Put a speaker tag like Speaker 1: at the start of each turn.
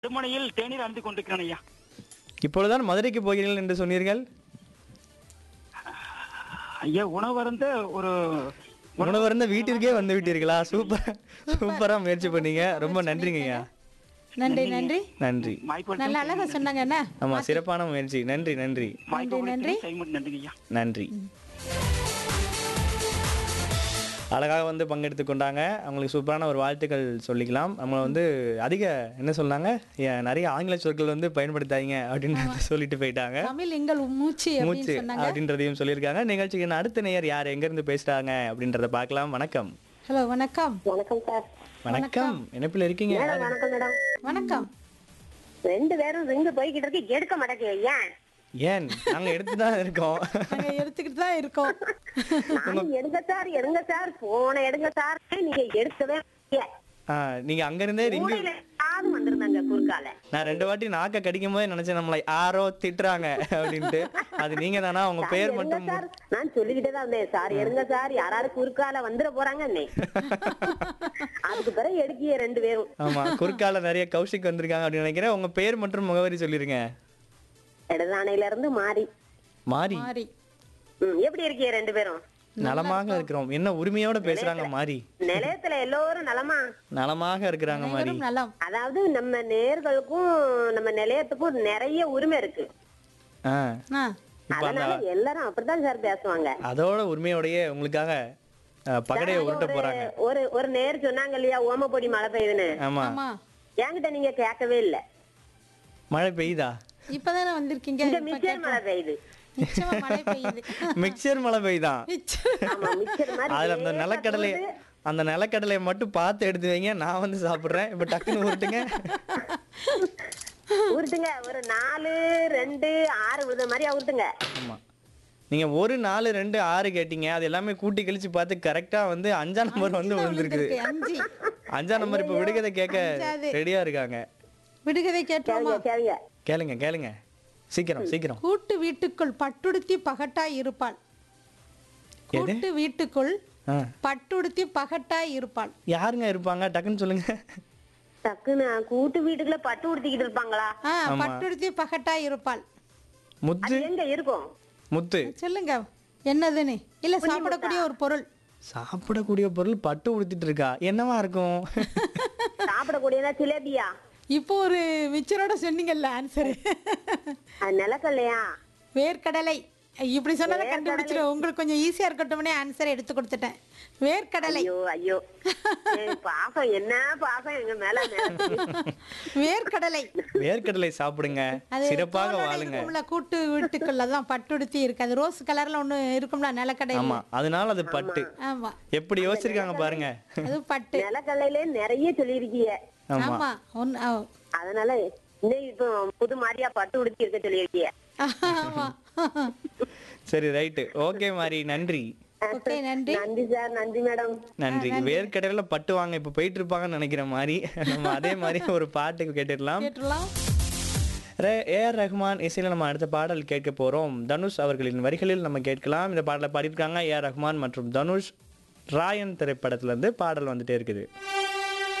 Speaker 1: திருமணையில் தேநீர் அருந்து கொண்டிருக்கிறேன் ஐயா
Speaker 2: இப்பொழுதுதான் மதுரைக்கு போகிறீர்கள் என்று சொன்னீர்கள்
Speaker 1: ஐயா உணவருந்த ஒரு
Speaker 2: உணவருந்த வீட்டிற்கே வந்து விட்டீர்களா சூப்பர் சூப்பரா முயற்சி பண்ணீங்க ரொம்ப நன்றிங்க ஐயா
Speaker 3: நன்றி நன்றி
Speaker 2: நன்றி
Speaker 1: வாய்ப்பு
Speaker 3: நல்ல அழகா சொன்னாங்க என்ன
Speaker 2: ஆமா சிறப்பான முயற்சி நன்றி நன்றி
Speaker 1: வாய்ப்பு
Speaker 3: நன்றி.
Speaker 1: செய்முறை நன்றிங்க ஐயா
Speaker 2: நன்றி அழகாக வந்து பங்கெடுத்து கொண்டாங்க அவங்களுக்கு சூப்பரான ஒரு வாழ்த்துக்கள் சொல்லிக்கலாம் நம்ம வந்து அதிக என்ன சொன்னாங்க ஏன் நிறைய ஆங்கில சொற்கள் வந்து பயன்படுத்தாதீங்க அப்படின்னு சொல்லிட்டு போயிட்டாங்க
Speaker 3: தமிழ் எங்கள் மூச்சு அப்படின்னு
Speaker 2: மூச்சு
Speaker 3: சொன்னாங்க
Speaker 2: அப்படின்றதையும் சொல்லியிருக்காங்க நிகழ்ச்சிக்கு அடுத்த நேயர் யார் எங்க இருந்து பேசுறாங்க அப்படின்றத பார்க்கலாம் வணக்கம்
Speaker 3: ஹலோ வணக்கம்
Speaker 4: வணக்கம் சார்
Speaker 2: வணக்கம் இணைப்பில் இருக்கீங்க
Speaker 4: மேடம் வணக்கம் மேடம்
Speaker 3: வணக்கம்
Speaker 4: ரெண்டு பேரும் ரிங்கு போய்கிட்டு இருக்கு எடுக்க மாட்டேங்க ஏன்
Speaker 2: ஏன் நாங்க எடுத்து தான் இருக்கோம்
Speaker 3: நாங்க எடுத்துக்கிட்டு தான் இருக்கோம்
Speaker 4: நானும் எடுங்க சார் எடுங்க சார் போன எடுங்க சார் நீங்க எடுக்கவே மாட்டீங்க.
Speaker 2: ஆ, நீங்க அங்க இருந்தே ரிங்கு
Speaker 4: மூளையில யாரும் வந்திருந்தாங்க குறுக்கால
Speaker 2: நான் ரெண்டு வாட்டி நாக்க கடிக்கும் போது நினைச்சேன் நம்மளை யாரோ திட்டுறாங்க அப்படின்ட்டு அது நீங்க தானா உங்க
Speaker 4: சார்,
Speaker 2: பேர்
Speaker 4: எடுங்க
Speaker 2: மட்டும்
Speaker 4: சார் நான் சொல்லிக்கிட்டே தான் வந்தேன் சார் எடுங்க சார் யாராவது குறுக்கால வந்துட போறாங்க அண்ணே அதுக்கு பிறகு எடுக்கிய ரெண்டு பேரும்
Speaker 2: ஆமா குறுக்கால நிறைய கௌஷிக் வந்திருக்காங்க அப்படின்னு நினைக்கிறேன் உங்க பேர் மற்றும் முகவரி சொல்லிருங்க
Speaker 4: இடதானையில இருந்து மாறி
Speaker 2: மாறி
Speaker 3: மாறி
Speaker 4: ம், எப்படி இருக்கீங்க ரெண்டு பேரும்
Speaker 2: நலமாக இருக்கிறோம் என்ன உரிமையோட பேசுறாங்க மாறி
Speaker 4: நிலையத்துல எல்லோரும் நலமா
Speaker 2: நலமாக இருக்கிறாங்க மாறி
Speaker 3: அனைவரும் நலம்
Speaker 4: அதாவது நம்ம நேர்களுக்கும் நம்ம நிலையத்துக்கும் நிறைய உரிமை இருக்கு
Speaker 2: ஆ
Speaker 3: ஆ
Speaker 2: இப்ப அந்த
Speaker 4: அதனால எல்லாரும் அப்படித்தான் சார் பேசுவாங்க
Speaker 2: அதோட உரிமையோடயே உங்களுக்காக அஹ், பகடையை உருட்ட போறாங்க
Speaker 4: ஒரு ஒரு நேர் சொன்னாங்க இல்லையா ஓமப்பொடி மழை பெய்யுதுன்னு
Speaker 2: ஆமா
Speaker 3: ஆமா
Speaker 4: என்கிட்ட நீங்க கேட்கவே இல்ல
Speaker 2: மழை பெய்யுதா
Speaker 3: இப்பதானே வந்திருக்கீங்க
Speaker 4: இந்த
Speaker 3: இப்ப
Speaker 4: மிச்சர் மழை பெய்யுது
Speaker 3: நிச்சயமா மழை பெய்யுது
Speaker 2: மிக்சர் மழை பெய்யுதான்
Speaker 3: மிச்சம்.
Speaker 4: ஆமா மிச்சர் மாதிரி
Speaker 2: அதுல அந்த
Speaker 4: லேசா
Speaker 2: நிலக்கடலை
Speaker 4: தூவுது.
Speaker 2: அந்த நிலக்கடலையை மட்டும் பார்த்து எடுத்து வைங்க நான் வந்து சாப்பிடுறேன் இப்ப டக்குன்னு உருட்டுங்க
Speaker 4: உருட்டுங்க ஒரு நாலு ரெண்டு ஆறு விழுத மாதிரி உருட்டுங்க
Speaker 2: ஆமா நீங்க ஒரு நாலு ரெண்டு ஆறு கேட்டீங்க அது எல்லாமே கூட்டி கழிச்சு பார்த்து கரெக்டா வந்து அஞ்சாம் நம்பர் வந்து விழுந்திருக்குது
Speaker 3: விழுந்திருக்கு, அஞ்சு
Speaker 2: அஞ்சாம் நம்பர் இப்ப விடுகதை கேட்க
Speaker 3: அஞ்சாவது.
Speaker 2: ரெடியா இருக்காங்க
Speaker 3: விடுகதை கேட்டோமா
Speaker 4: சரிங்க சரிங்க
Speaker 2: கேளுங்க கேளுங்க சீக்கிரம் சீக்கிரம்
Speaker 3: கூட்டு வீட்டுக்குள் பட்டுடுத்தி பகட்டாய் இருப்பாள்
Speaker 2: எது
Speaker 3: கூட்டு வீட்டுக்குள்
Speaker 2: ஆ.
Speaker 3: பட்டுடுத்தி பகட்டாய் இருப்பாள்
Speaker 2: யாருங்க இருப்பாங்க டக்குன்னு சொல்லுங்க
Speaker 4: டக்குன்னு கூட்டு வீட்டுக்குள்ள பட்டு உடுத்திக்கிட்டு இருப்பாங்களா
Speaker 3: ஆ பட்டுடுத்தி பகட்டாய் இருப்பாள்
Speaker 2: முத்து
Speaker 4: அது எங்க இருக்கும்
Speaker 2: முத்து
Speaker 3: சொல்லுங்க என்னதுன்னு இல்ல சாப்பிடக்கூடிய ஒரு பொருள்
Speaker 2: சாப்பிடக்கூடிய பொருள் பட்டு உடுத்திட்டு இருக்கா என்னவா இருக்கும்
Speaker 4: சாப்பிடக்கூடியதா ஜிலேபியா
Speaker 3: இப்போ ஒரு மிச்சரோட சொன்னீங்கல்ல ஆன்சரு
Speaker 4: அது நிலக்கல்லையா
Speaker 3: வேர்க்கடலை இப்படி சொன்னதை கண்டுபிடிச்சிடும் உங்களுக்கு கொஞ்சம் ஈஸியா இருக்கட்டும்னே ஆன்சரை எடுத்து கொடுத்துட்டேன் வேர்க்கடலை
Speaker 4: ஐயோ ஐயோ ஏய், பாசம் என்ன பாசம் எங்க மேல மேல.
Speaker 3: வேர்க்கடலை
Speaker 2: வேர்க்கடலை சாப்பிடுங்க
Speaker 3: அது
Speaker 2: சிறப்பாக
Speaker 3: தோலோட
Speaker 2: வாழுங்க
Speaker 3: இருக்கும்ல கூட்டு வீட்டுக்குள்ள தான் பட்டுடுத்தி இருக்கு அது ரோஸ் கலர்ல ஒண்ணு இருக்கும்ல நிலக்கடை
Speaker 2: ஆமா அதனால அது பட்டு
Speaker 3: ஆமா
Speaker 2: எப்படி யோசிச்சிருக்காங்க பாருங்க
Speaker 3: அது பட்டு
Speaker 4: நிலக்கல்லையிலே நிறைய சொல்லியிருக்கீங்க
Speaker 2: ஆமா
Speaker 3: ஆமா ஒன்னு ஆ.
Speaker 4: அதனால இன்னும் இப்போ புது மாதிரியா பட்டு உடுத்தி இருக்க சொல்லியிருக்கீங்க
Speaker 3: ஆமா
Speaker 2: சரி ரைட்டு ஓகே மாதிரி நன்றி
Speaker 3: ஓகே நன்றி
Speaker 4: நன்றி சார் நன்றி மேடம்
Speaker 2: நன்றி வேர்க்கடையில பட்டு வாங்க இப்ப போயிட்டு இருப்பாங்கன்னு நினைக்கிற மாதிரி நம்ம அதே மாதிரி ஒரு பாட்டுக்கு கேட்டுடலாம்
Speaker 3: கேட்டுலாம்
Speaker 2: ஏஆர் ரஹ்மான் இசையில நம்ம அடுத்த பாடல் கேட்க போறோம் தனுஷ் அவர்களின் வரிகளில் நம்ம கேட்கலாம் இந்த பாடலை பாடியிருக்காங்க ஏஆர் ரஹ்மான் மற்றும் தனுஷ் ராயன் திரைப்படத்துல இருந்து பாடல் வந்துட்டே இருக்குது